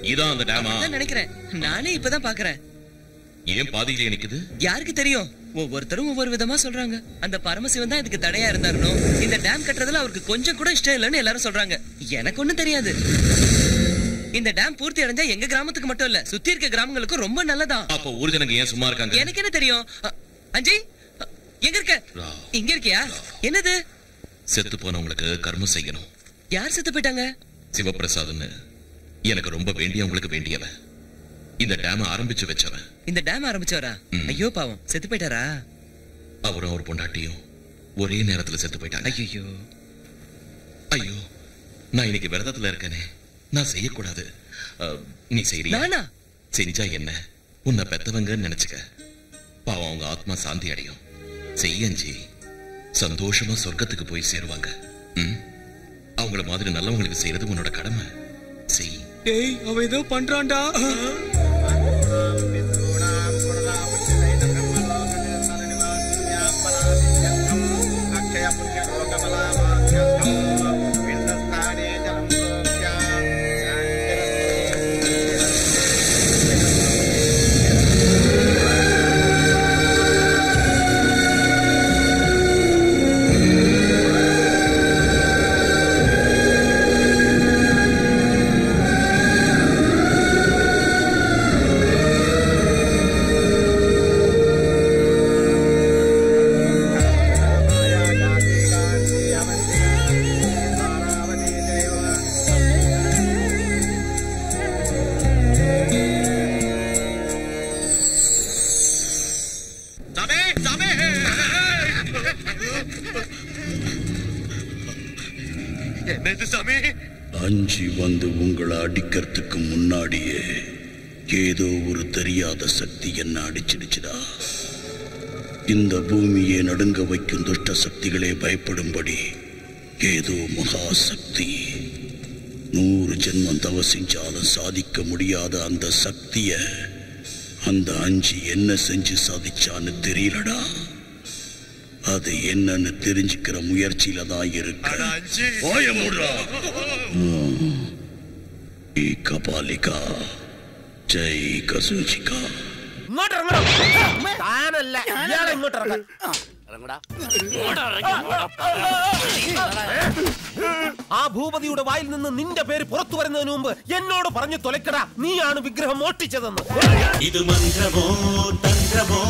இதான் அந்த டேமா அதான் நினைக்கிறேன் நானே இப்பதான் பாக்குறேன் ஏன் பாதியிலே நிக்குது யாருக்கு தெரியும் ஒவ்வொருத்தரும் ஒவ்வொரு விதமா சொல்றாங்க அந்த பரமசிவன் தான் இதுக்கு தடையா இருந்தாருனோ இந்த டேம் கட்டுறதுல அவருக்கு கொஞ்சம் கூட இஷ்டம் இல்லைன்னு எல்லாரும் சொல்றாங்க எனக்கு ஒண்ணும் தெரியாது இந்த டேம் பூர்த்தி அடைஞ்சா எங்க கிராமத்துக்கு மட்டும் இல்ல சுத்தி இருக்க கிராமங்களுக்கும் ரொம்ப நல்லதா அப்ப ஊர் ஜனங்க ஏன் சும்மா இருக்காங்க எனக்கு என்ன தெரியும் அ, அஞ்சய் அ, எங்க இருக்க ரா. இங்க இருக்கியா என்னது செத்து போனவங்களுக்கு கர்மம் செய்யணும் யார் செத்து போயிட்டாங்க சிவபிரசாத்னு எனக்கு ரொம்ப வேண்டியவங்களுக்கு வேண்டியவன் இந்த டேம ஆரம்பிச்சு வச்சவன் இந்த டேம் ஆரம்பிச்சவரா ம். ஐயோ பாவம் செத்து போயிட்டாரா அவரும் அவர் பொண்டாட்டியும் ஒரே நேரத்துல செத்து போயிட்டாங்க ஐயோ ஐயோ நான் இன்னைக்கு விரதத்துல இருக்கேனே நான் செய்யக்கூடாது அஹ், நீ செய்றியா நானா செஞ்சா என்ன உன்னை பெத்தவங்கன்னு நினைச்சுக்க பாவம் அவங்க ஆத்மா சாந்தி அடையும் செய்யஞ்சி சந்தோஷமா சொர்க்கத்துக்கு போய் சேருவாங்க ம்? அவங்கள மாதிரி நல்லவங்களுக்கு செய்யறது உன்னோட கடமை செய் டேய் அவ ஏதோ பண்றான்டா அஞ்சி வந்து உங்களை அடிக்கிறதுக்கு முன்னாடியே ஏதோ ஒரு தெரியாத சக்தி என்ன அடிச்சிடுச்சுடா இந்த பூமியை நடுங்க வைக்கும் துஷ்ட சக்திகளே பயப்படும்படி ஏதோ மகா சக்தி நூறு ஜென்மம் தவ செஞ்சாலும் சாதிக்க முடியாத அந்த சக்திய அந்த அஞ்சு என்ன செஞ்சு சாதிச்சான்னு தெரியலடா அது என்னன்னு தெரிஞ்சுக்கிற முயற்சியில தான் இருக்கு வாய மூடுடா. ம். ഈ കപാലിക ജയ് കസൂചിക ഇങ്ങോട്ട് ഇറങ്ങണം താനല്ല ഇയാളെ ഇങ്ങോട്ട് ഇറങ്ങാൻ ആ ഭൂപതിയുടെ വായിൽ നിന്ന് നിന്റെ പേര് പുറത്തു വരുന്നതിന് മുമ്പ് എന്നോട് പറഞ്ഞു തുലക്കടാ നീയാണ് വിഗ്രഹം മോഷ്ടിച്ചതെന്ന് ഇത് മന്ത്രമോ തന്ത്രമോ